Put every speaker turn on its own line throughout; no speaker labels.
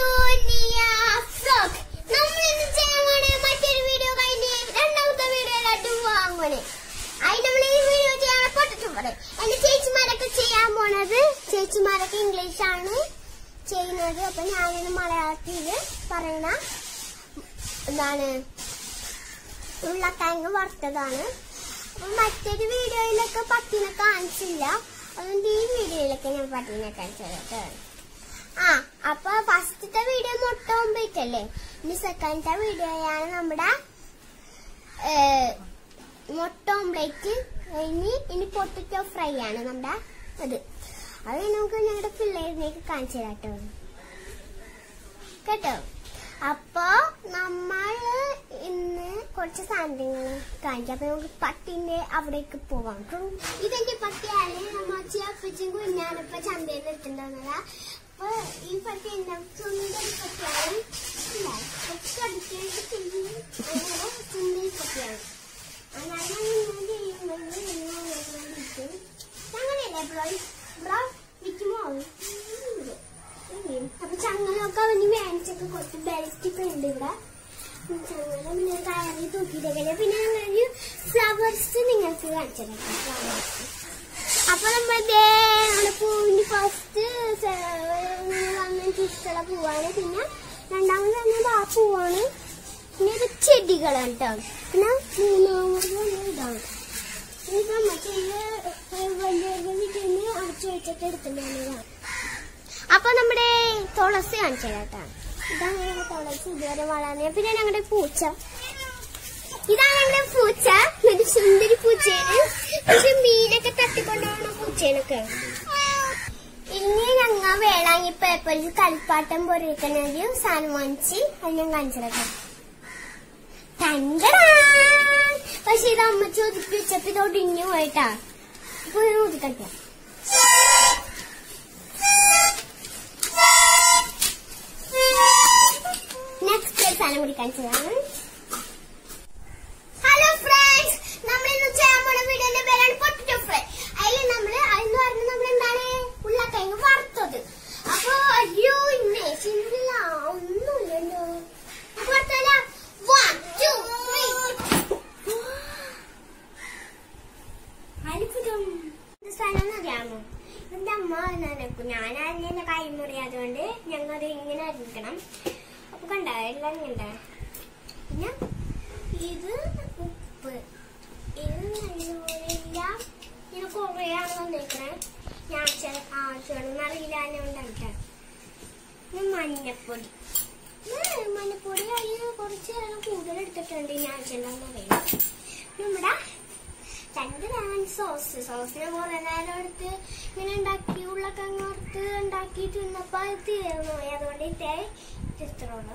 ജൂനിയ frock നമ്മൾ ഇന്ന് ചെയ്യാൻ പോണ മറ്റൊരു വീഡിയോ കഴിഞ്ഞ് രണ്ടാമത്തെ വീഡിയോയിലായിട്ട് പോകാൻ പോണേ അതിന് നമ്മൾ ഈ വീഡിയോ ചെയ്യാൻ പൊട്ടിട്ടും പറയും എന്റെ ചേച്ചിമാരൊക്കെ ചെയ്യാൻ പോണത് ചേച്ചിമാരൊക്കെ ഇംഗ്ലീഷ് ആണ് ചെയ്യുന്നത് അപ്പൊ ഞാനിത് മലയാളത്തിൽ പറയണ എന്താണ് ഉരുളക്കിഴങ്ങ് വറുത്തതാണ് അപ്പൊ മറ്റൊരു വീഡിയോയിലൊക്കെ പട്ടിനെ കാണിച്ചില്ല അതുകൊണ്ട് ഈ വീഡിയോയിലൊക്കെ ഞാൻ പട്ടിനെ കാണിച്ചത് കേട്ടോ ആ അപ്പൊ ഫസ്റ്റത്തെ വീഡിയോ മുട്ട ഓംപ്ലേറ്റ് ഇനി സെക്കൻഡത്തെ വീഡിയോയാണ് നമ്മുടെ ഏ, മുട്ട ഓംപ്ലേറ്റ് ഇനി ഇനി പൊട്ടറ്റോ ഫ്രൈ ആണ് നമ്മുടെ അത് അത് നമുക്ക് ഞങ്ങളുടെ പിള്ളേരിലേക്ക് കാണിച്ചു തരാം കേട്ടോ കേട്ടോ അപ്പൊ നമ്മൾ ഇന്ന് കുറച്ച് സാധനങ്ങൾ കാണിക്കാം അപ്പൊ നമുക്ക് പട്ടിന്റെ അവിടേക്ക് പോവാം ഉം. ഇതെന്റെ പട്ടിയാണ് നമ്മ അപ്പച്ചും കുഞ്ഞാനപ്പ ചന്തയിൽ എടുത്തിട്ടുണ്ടാവുന്നതാ അപ്പൊ ഈ പട്ടി എന്താ സുന്ദരി പട്ടിയാണ് ഇല്ല, കുറച്ച് കടിക്കേണ്ട കുഞ്ഞ് അങ്ങനെ സുന്ദരി പട്ടിയാണ് അങ്ങനെ ഇങ്ങനെ ചെയ്യുമ്പോൾ ഇങ്ങനെ ഇരിക്കും. അങ്ങനെയല്ലേ ബ്രോ ബ്രോ വിൽക്കുമോ അപ്പൊ ചങ്ങലൊക്കെ അവന് മേടിച്ചൊക്കെ കുറച്ച് ബെൽറ്റ് ഒക്കെ ഉണ്ട് ഇവിടെ ചങ്ങല പിന്നെ കയറി തൂക്കിയിട്ടൊക്കെ പിന്നെ ഞങ്ങളൊരു ഫ്ലവേഴ്സ് നിങ്ങൾക്ക് കാണിച്ചു ഫ്ലവേഴ്സ് അപ്പൊ നമ്മളിതേ നമ്മുടെ പൂവിന്റെ ഫസ്റ്റ് വന്നിട്ട് ഇഷ്ടമുള്ള പൂവാണ് പിന്നെ രണ്ടാമത് വന്നത് ആ പൂവാണ് പിന്നെ ഇത് ചെടികളാണ് കേട്ടോ പിന്നെ മൂന്നാമത് വന്നത് ഇതാണ് ഇനിയിപ്പോ മറ്റേ വലിയ വീട്ടിൽ നിന്ന് അടച്ചു വെച്ചിട്ട് എടുത്തിട്ടുണ്ടായിരുന്നതാണ് അപ്പൊ നമ്മുടെ തുളസി കാണിച്ചു കേട്ടാ ഇതാണ് ഞങ്ങളുടെ തുളസി ഇതുവരെ വളർന്നത് പിന്നെ ഞങ്ങളുടെ പൂച്ച ഇതാണ് ഞങ്ങളുടെ പൂച്ച ഒരു സുന്ദരി പൂച്ചയാണ് പക്ഷെ മീനൊക്കെ തട്ടിക്കൊണ്ടുപോകണ പൂച്ചേനൊക്കെ ഇനി ഞങ്ങ വേളാങ്ങി പേപ്പറിൽ കളിപ്പാട്ടം പൊരിക്കുന്ന ഒരു സാധനം വാങ്ങിച്ച് അത് ഞാൻ കാണിച്ചതൊക്കെ പക്ഷെ ഇത് അമ്മ ചോദിച്ചു വെച്ചപ്പോ ഇത് ഒടിഞ്ഞു പോയിട്ടാ അപ്പൊ ഞാൻ ഒതുക്കട്ടെ നെക്സ്റ്റ് സാധനം കൂടി കാണിച്ചതാണ് ഹലോ ഫ്രണ്ട്സ് നമ്മൾ ഇന്ന് ചെയ്യാൻ പോണ വീഡിയോന്റെ പേരാണ് പൊട്ടിറ്റോ ഫ്രൈ അതിൽ നമ്മൾ അതെന്ന് പറഞ്ഞാൽ നമ്മൾ എന്താണ് ഉരുളക്കിഴങ്ങ് വറുത്തത് അപ്പൊ അയ്യോ ഇന്നേ ചിന്തില്ല ഒന്നുമില്ലല്ലോ അപ്പൊ അടുത്തല്ല വൺ ടു ത്രീ അത്ഭുതം ഇത് സ്ഥലം അറിയാമോ എന്റെ അമ്മ നനക്കും ഞാനായിരുന്നു എന്റെ കൈ മുറിയാതുകൊണ്ട് ഞങ്ങൾ ഇങ്ങനെ അരിക്കണം അപ്പൊ കണ്ട എല്ലാം കണ്ട പിന്നെ ഇത് ഉപ്പ് ഇത് നല്ലപോലെല്ലാം ഇങ്ങനെ കുറേയാണ് വന്നേക്കണേ ഞാൻ ആവശ്യമാണെന്ന് അറിയില്ല അതുകൊണ്ടാണ് പിന്നെ മഞ്ഞപ്പൊടി ഉം, മഞ്ഞപ്പൊടി അതിന് കുറച്ച് നേരം കൂടുതൽ എടുത്തിട്ടുണ്ട് ഞാൻ ആവശ്യമുണ്ടെന്ന് അറിയാം നമ്മുടെ രണ്ട് ഞാൻ സോസ് സോസിനെ കുറെ നേരം എടുത്ത് ഇങ്ങനെ ഉണ്ടാക്കി ഉള്ളൊക്കെ വറുത്ത് ഉണ്ടാക്കി തിന്നപ്പോ അത് തീർന്നു പോയി അതുകൊണ്ട് ഇതേ ഇത്രയുള്ളൂ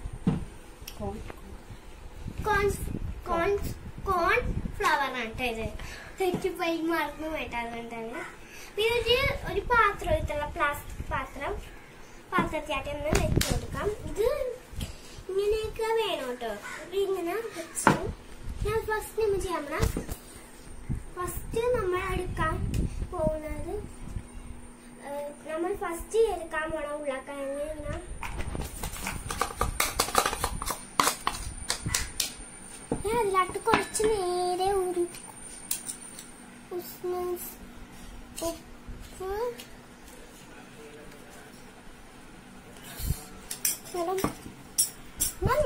കോൺ കോൺ കോൺ ഫ്ലവർ ആണ് കേട്ടോ ഇത് തെറ്റിപ്പോയി മറന്നു പോയിട്ട് അതുകൊണ്ടാണ് പിന്നെ ഒരു ഒരു പാത്രം ഇതുള്ള പ്ലാസ്റ്റിക് പാത്രം പാത്രത്തിലായിട്ട് ഒന്ന് വെച്ച് കൊടുക്കാം ഇത് ഇങ്ങനെയൊക്കെ വേണം കേട്ടോ ഇത് ഇങ്ങനെ വെച്ചു ഞാൻ ഫസ്റ്റ് നമ്മൾ ചെയ്യാൻ പോണ ഫസ്റ്റ് നമ്മൾ എടുക്കാൻ പോകുന്നത് ഏഹ്, നമ്മൾ ഫസ്റ്റ് എടുക്കാൻ പോണ ഉരുളക്കിഴങ്ങ് ഇങ്ങനെ ഞാൻ അതിലോട്ട് കുറച്ച് നേരെ ഒരു ഉസ്മൻസ് ഉപ്പ് വെള്ളം മഞ്ഞ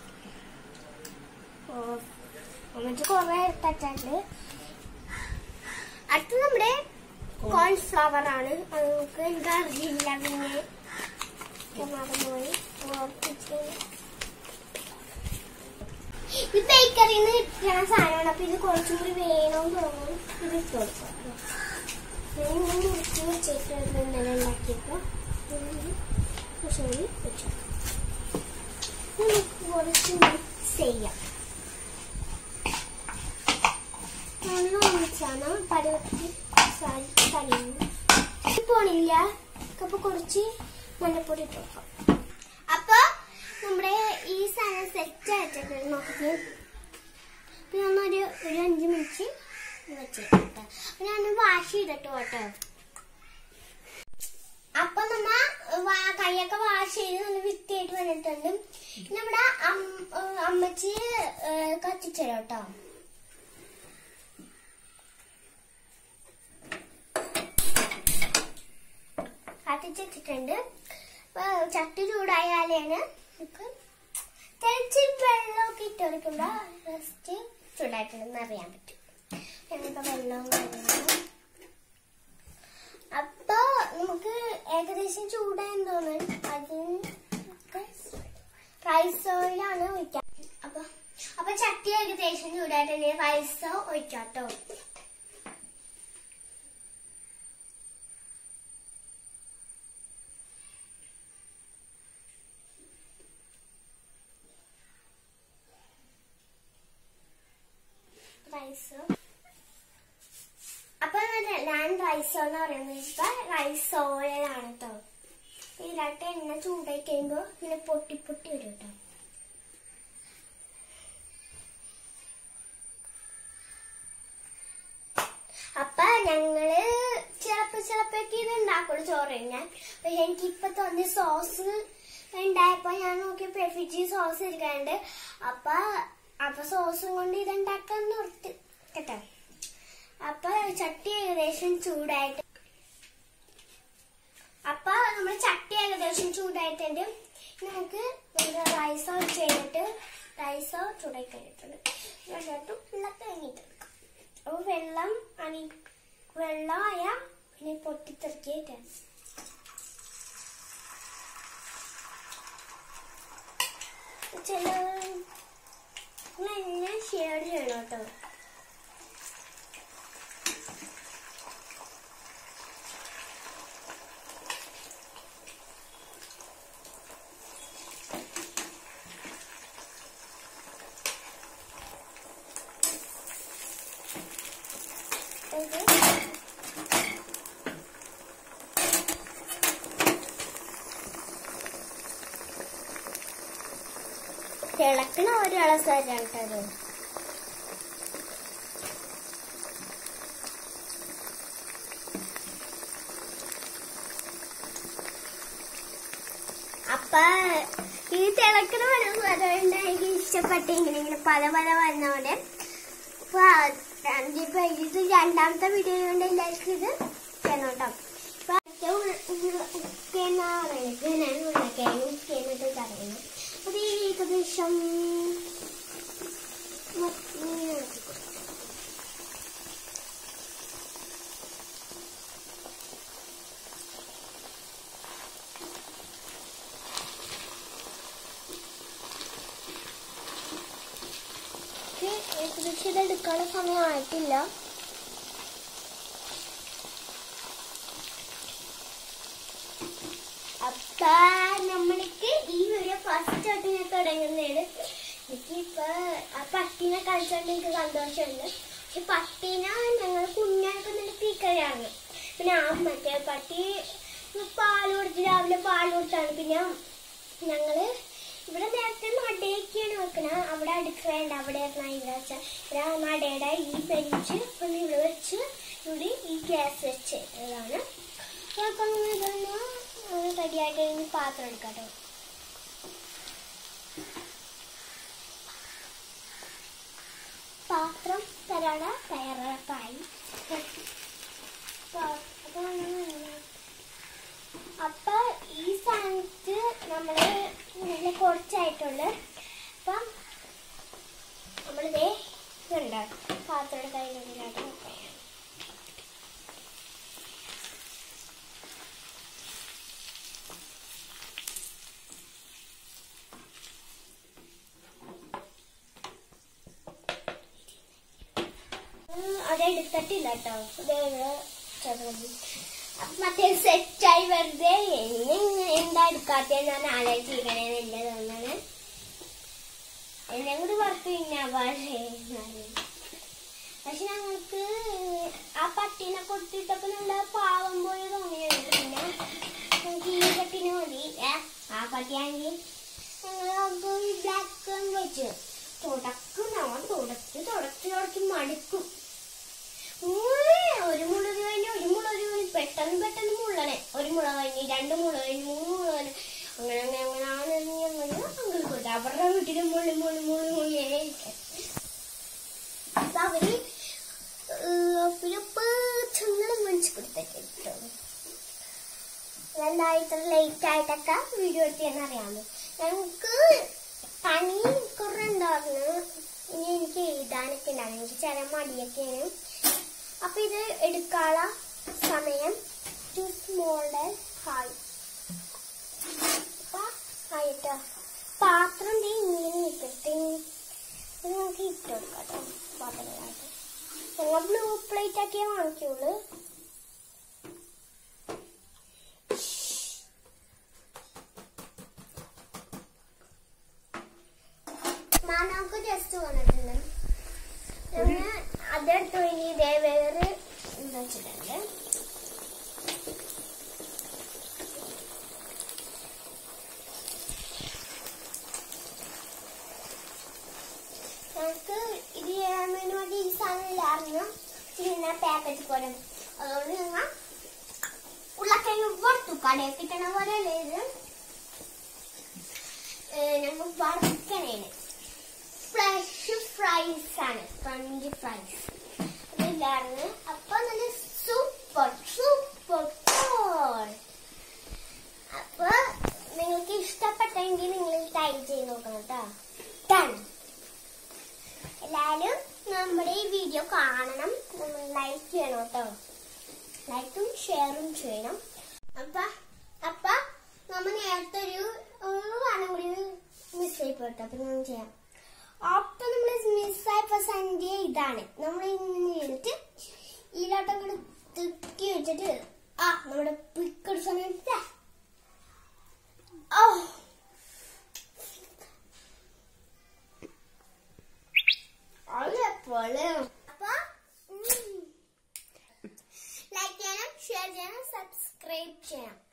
ഓ എന്നിട്ട് കുറെ എടുത്തിട്ടുണ്ട് അടുത്ത് നമ്മുടെ കോൺഫ്ലവർ ആണ് അത് നമുക്ക് എനിക്ക് അറിയില്ല പിന്നെ ഞാൻ മറന്നുപോയി ഓർപ്പിച്ച് ഇത് ബേക്കറിന്ന് കിട്ടുന്ന സാധനമാണ് അപ്പൊ ഇത് കുറച്ചും കൂടി വേണമെന്ന് തോന്നുന്നു ഇത് ഇട്ട് കൊടുക്കാം ഞാൻ ഇങ്ങനെ മുറിച്ച് വെച്ചിട്ട് ഇന്നലെ ഉണ്ടാക്കിയപ്പോ കുറച്ചും കൂടി വെച്ചു നമുക്ക് കുറച്ച് മിക്സ് ചെയ്യാം നല്ല ഒന്നിച്ചാണ് പരുവത്തി കരിയുന്നു പോണില്ല അപ്പൊ കുറച്ച് മഞ്ഞപ്പൊടി ഇട്ട് വെക്കാം അപ്പൊ നമ്മുടെ ഈ സാധനം സെറ്റ് ആയിട്ടൊക്കെ നോക്കി പിന്നെ ഒന്നൊരു ഒരു അഞ്ച് മിനിറ്റ് വെച്ചിട്ട് ഞാൻ വാഷ് ചെയ്തിട്ട് പോട്ടെ അപ്പൊ നമ്മ വാ- കൈ ചട്ടിയൊക്കെ വാഷ് ചെയ്ത് നല്ല വൃത്തിയായിട്ട് വന്നിട്ടുണ്ട് പിന്നെ ഇവിടെ അം- ഏഹ് അമ്മച്ചി ഏഹ് കത്തിച്ചല്ലോ കേട്ടോ കത്തിച്ചിട്ടുണ്ട് അപ്പൊ ചട്ടി ചൂടായാലാണ് നമുക്ക് തിളച്ച് വെള്ളമൊക്കെ ഇട്ട് കൊടുക്കുമ്പോ ജസ്റ്റ് ചൂടായിട്ടുണ്ടെന്ന് അറിയാൻ പറ്റും ഞാനിപ്പോ വെള്ളവും കാര്യങ്ങളും അപ്പൊ നമുക്ക് ഏകദേശം ചൂടായെന്ന് തോന്നുന്നു അതിന് റൈസ് ഓയിലാണ് ഒഴിക്കാം അപ്പൊ അപ്പൊ ചട്ടി ഏകദേശം ചൂടായിട്ടുണ്ടെങ്കിൽ റൈസ് ഒഴിക്കാട്ടോ റൈസ് അപ്പൊ ഞാൻ റൈസ് എന്ന് പറയുന്നത് ഇപ്പൊ റൈസ് ഓയിലാണ് കേട്ടോ ഇതിലാട്ട് എണ്ണ ചൂടായി കഴിയുമ്പോ ഇങ്ങനെ പൊട്ടി പൊട്ടി വരും കേട്ടോ അപ്പൊ ഞങ്ങള് ചിലപ്പോ ചിലപ്പോഴൊക്കെ ഇത് ഉണ്ടാക്കുള്ളൂ ചോറ് കഴിഞ്ഞാൽ പക്ഷെ എനിക്ക് ഇപ്പൊ തോന്നിയ സോസ് ഉണ്ടായപ്പോ ഞാൻ നോക്കിയപ്പോ ഫിജി സോസ് ഇരിക്കാണ്ട് അപ്പൊ അപ്പൊ സോസും കൊണ്ട് ഇത് ഉണ്ടാക്കാൻ ഓർത്ത് കേട്ടോ അപ്പൊ ചട്ടി ഏകദേശം ചൂടായിട്ട് അപ്പൊ നമ്മുടെ ചട്ടി ഏകദേശം ചൂടായിട്ടുണ്ട് ഇനി നമുക്ക് റൈസ് ഒഴിച്ച് കഴിഞ്ഞിട്ട് റൈസ് ചൂടായി കഴിഞ്ഞിട്ടുണ്ട് എന്നിട്ട് വെള്ളം കഴിഞ്ഞിട്ട് അപ്പൊ വെള്ളം അണി വെള്ളമായ പിന്നെ പൊട്ടിത്തെറിക്കിയിട്ട് ചില എന്നെ ഷെയർ ചെയ്യണം കേട്ടോ ഇത് തിളക്കണ ഒരു ഇളസായിട്ടാണ് കേട്ടോ അത് അപ്പ ഈ തിളക്കണ വരും അതുകൊണ്ട് എനിക്ക് ഇഷ്ടപ്പെട്ട ഇങ്ങനെ ഇങ്ങനെ പല പല വരുന്നതുകൊണ്ട് അപ്പൊ ഇപ്പൊ ഇത് രണ്ടാമത്തെ വീഡിയോ കൊണ്ട് എല്ലാവർക്കും ഇത് ചെയ്യണം കേട്ടോ ഇപ്പൊ അടുത്ത ഉള്ള- ഉള്ള- ഉപ്പേന്നാ പറയുന്നത് ഞാൻ ഉരുളക്കിഴങ്ങ് ഉപ്പേന്നിട്ട് പറയുന്നു അത് ഏകദേശം മ- ഇങ്ങനെ ഇളക്കി കൊടുക്കും. ഇത് ഏകദേശം ഇത് എടുക്കാനുള്ള സമയമായിട്ടില്ല അപ്പ നമ്മൾക്ക് ഈ വീഡിയോ ഫസ്റ്റ് ആയിട്ട് ഞാൻ തുടങ്ങുന്നതാണ് എനിക്കിപ്പോ ആ പട്ടീനെ കളിച്ചോണ്ട് എനിക്ക് സന്തോഷമുണ്ട് പക്ഷെ പട്ടീനെ ഞങ്ങൾ കുഞ്ഞായപ്പോ നല്ല തീക്കരയാണ് പിന്നെ ആ മറ്റേ പട്ടി പാല് കൊടുത്ത് രാവിലെ പാല് കൊടുത്താണ് പിന്നെ ഞങ്ങള് ഇവിടെ നേരത്തെ നടയൊക്കെയാണ് വെക്കണ അവിടെ അടുക്കളയുണ്ട് അവിടെ ആയിരുന്നു ഇവിടെ വെച്ച ഇവിടെ നടയുടെ ഈ ബെഞ്ച് ഒന്ന് ഇവിടെ വെച്ച് ഇവിടെ ഈ ഗ്യാസ് വെച്ച് ഇതാണ് അപ്പൊ ഇതൊന്ന് റെഡിയായിട്ട് കഴിഞ്ഞ് പാത്രം എടുക്കാം കേട്ടോ പാത്രം തരാട തയ്യാറായി അപ്പൊ ഈ സ്ഥാനത്ത് നമ്മള് നല്ല കുറച്ചായിട്ടുള്ളു അപ്പം നമ്മളിതേ ഇതുണ്ട് പാത്രം കയ്യിലായിട്ട് നോക്കാം അവിടെ എടുത്തിട്ടില്ല കേട്ടോ മറ്റേ സെറ്റായി വെറുതെ എന്നെ ഇങ്ങനെ എന്താ എടുക്കാത്തെന്ന് ഞാൻ ആലോചിച്ചിരിക്കണേന്നില്ല തോന്നാണ് എന്നെ കൂടി പുറത്ത് പിന്നെ പക്ഷെ ഞങ്ങൾക്ക് ആ പട്ടീനെ കൊടുത്തിട്ടപ്പോ നല്ല പാവം പോലെ തോന്നിയുണ്ട് പിന്നെ നമുക്ക് ഈ പട്ടീനെ മതി ഏ, ആ പട്ടിയാണെങ്കിൽ ഞങ്ങൾ ബ്ലാക്ക് വെച്ച് തുടക്കും നമ്മൾ തുടച്ച് തുടച്ച് തുടച്ച് മടുക്കും ഊയ്, ഒരു മുളക് കഴിഞ്ഞ് ഒരു മുളക് കഴിഞ്ഞ് പെട്ടെന്ന് പെട്ടെന്ന് മുള്ളണേ ഒരു മുളക് കഴിഞ്ഞ് രണ്ട് മുളക് കഴിഞ്ഞ് മൂന്ന് മുളക് കഴിഞ്ഞ് അങ്ങനെ അങ്ങനെ അങ്ങനെ ഞങ്ങൾ അങ്ങനെ കൊടുത്തു അവരുടെ വീട്ടിൽ മുള്ളി മുള്ളി മുള്ളി മുള്ളിയായിരിക്കും അപ്പൊ അവര് പിന്നെ പേച്ചങ്ങനെ മേടിച്ചു കൊടുത്തിട്ട് എന്താ ഇത്ര ലേറ്റ് ആയിട്ടൊക്കെ വീഡിയോ എടുത്തെന്ന് അറിയാമോ ഞങ്ങൾക്ക് പണി കുറെ ഉണ്ടായിരുന്നു ഇനി എനിക്ക് എഴുതാനൊക്കെ ഉണ്ടായിരുന്നു എനിക്ക് ചില മടിയൊക്കെയാണ് അപ്പൊ ഇത് എടുക്കാനുള്ള സമയം ടു സ്മോളുടെ ഹായ് ആയിട്ടോ പാത്രം ദേ ഇങ്ങനെ നിൽക്കട്ടെ ഇത് നമുക്ക് ഇട്ട് കൊടുക്കാം കേട്ടോ പാത്രങ്ങളായിട്ട് ഞങ്ങൾ ബ്ലൂ പ്ലേറ്റ് ആക്കിയേ വാങ്ങിക്കുള്ളൂ മാനാക്ക് ജസ്റ്റ് വന്നിട്ടുണ്ട് പിന്നെ അതെടുത്ത് ഇനി ഇതേ വേറെ എന്താ വെച്ചിട്ടുണ്ട് ഞങ്ങൾക്ക് ഇത് ചെയ്യാൻ വേണ്ടി വേണ്ടി ഈ സാധനം ഇല്ലായിരുന്നു പിന്നെ പാക്കറ്റ് പോലെ അതുകൊണ്ട് ഞങ്ങൾ ഉള്ളക്കഴിഞ്ഞ് വറുത്തു കടയിൽ കിട്ടണ പോലെ അല്ലേ ഇത് ഞങ്ങൾ വറുക്കണേന് ഫ്രഷ് ഫ്രൈസ് ആണ് ഫ്രഞ്ച് ഫ്രൈസ് അതില്ലായിരുന്നു അപ്പൊ നല്ല സൂപ്പർ സൂപ്പർ അപ്പൊ നിങ്ങൾക്ക് ഇഷ്ടപ്പെട്ടെങ്കിൽ നിങ്ങൾ ട്രൈ ചെയ്ത് നോക്കണം കേട്ടോ ഡൺ എല്ലാവരും നമ്മുടെ ഈ വീഡിയോ കാണണം നമ്മൾ ലൈക്ക് ചെയ്യണം കേട്ടോ ലൈക്കും ഷെയറും ചെയ്യണം അപ്പ അപ്പ നമ്മ നേരത്തെ ഒരു ഒരു വാരം കൂടി മിസ്സായി പോയിട്ട് അപ്പൊ ഞാൻ ചെയ്യാം അപ്പൊ നമ്മൾ മിസ്സായപ്പോ സന്ധ്യ ഇതാണ് നമ്മൾ ഇങ്ങനെ എടുത്ത് ഈലാട്ടം കൂടെ തുക്കി വെച്ചിട്ട് ആ നമ്മുടെ പിക്കട് സമയത്ത് ഓ അതെപ്പോലെ അപ്പൊ ലൈക്ക് ചെയ്യണം ഷെയർ ചെയ്യണം സബ്സ്ക്രൈബ് ചെയ്യണം